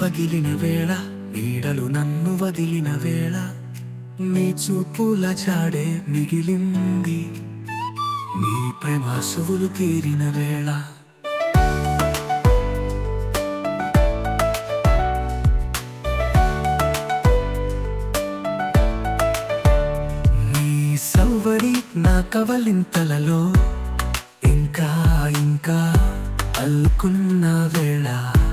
పగిలిన వేళ నీడలు నన్ను వదిలిన వేళ నీ చూపుల చాడే మిగిలింది నీ ప్రేమ సువులు తీరిన వేళ నీ సవ్వడి నా కవలింతలలో ఇంకా ఇంకా అల్లుకున్న వేళ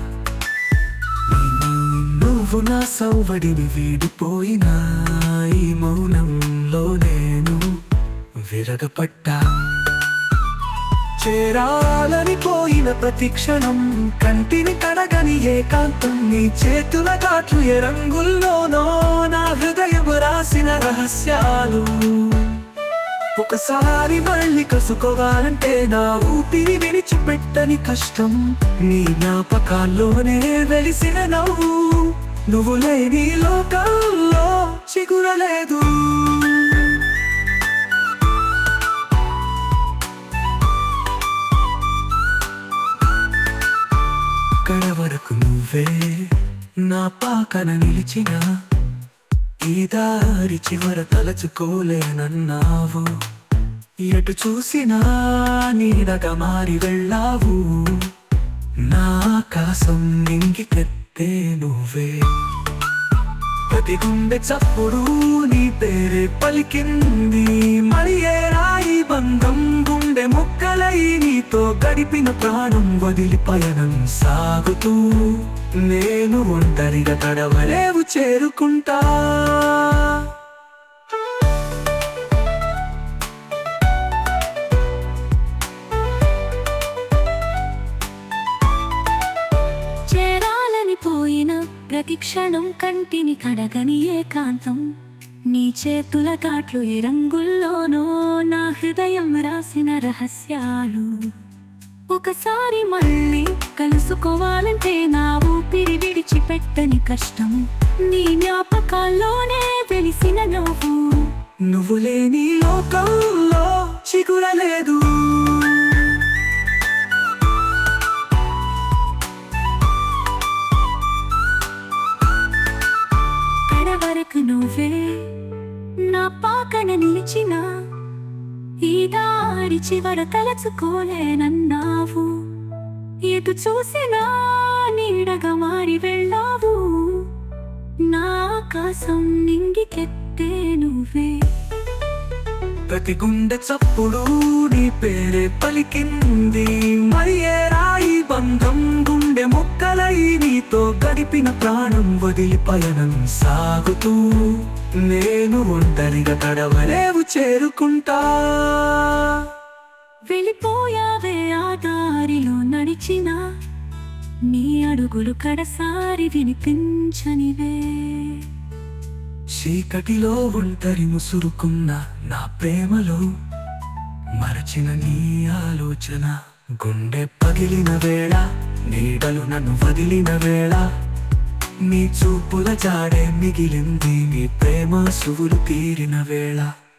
నువ్వు నా సవ్వడిని వీడిపోయినా ఈ మౌనంలో నేను విరగపట్టా చేరాలని పోయిన ప్రతి క్షణం కంటిని కడగని ఏకాంతం నీ చేతుల గాట్లు ఏ రంగుల్లోనో నా హృదయం రాసిన రహస్యాలు ఒకసారి మళ్ళీ కసుకోవాలంటే నా ఊపిరి విడిచిపెట్టని కష్టం నీ జ్ఞాపకాల్లోనే వెలిసిన నవ్వు నువ్వు లేని లోకంలో చిగురలేదు ఇక్కడ వరకు నువ్వే నా పాకన నిలిచిన ఈ దారి చివర తలచుకోలేనన్నావు ఎటు చూసినా నీడగా మారి వెళ్ళావు నా ఆకాశం నింగికెత్తే నువ్వే ప్రతి గుండె చప్పుడు నీ పేరే పలికింది మరి ఏ రాయి బంధం గుండె ముక్కలై నీతో గడిపిన ప్రాణం వదిలి పయనం సాగుతూ నేను ఒంటరిగా తడవలేవు చేరుకుంటా చేరాలని పోయిన ప్రతి క్షణం కంటిని కడగని ఏకాంతం నీ చేతుల కాట్లు ఏ రంగుల్లోనో నా హృదయం రాసిన రహస్యాలు ఒకసారి మళ్ళీ కలుసుకోవాలంటే నా ఊపిరి విడిచిపెట్టని కష్టం నీ జ్ఞాపకాల్లోనే వెలిసిన నువ్వు నువ్వు లేని లోకంలో చిగురలేదు కడవరకు నువ్వే నా పాకన నిలిచిన ఈ దారి చివర తలచుకోలేనన్నావు ఎటు చూసినా నీడగా మారి వెళ్ళావు నా ఆకాశం నింగికెత్తే నువ్వే ప్రతి గుండె చప్పుడు నీ పేరే పలికింది మరి ఏ రాయి బంధం గుండె ముక్కలై నీతో గడిపిన ప్రాణం వదిలి పయనం సాగుతూ నేను ఒంటరిగా తడవలేవు చేరుకుంటా వెళ్ళిపోయావే ఆ దారిలో నడిచిన నీ అడుగులు కడసారి వినిపించనివే చీకటిలో ఒంటరి ముసురుకున్న నా ప్రేమలో మరచిన నీ ఆలోచన గుండె పగిలిన వేళ నీడలు నన్ను వదిలిన వేళ నీ చూపుల జాడే మిగిలింది నీ ప్రేమ సువులు తీరిన వేళ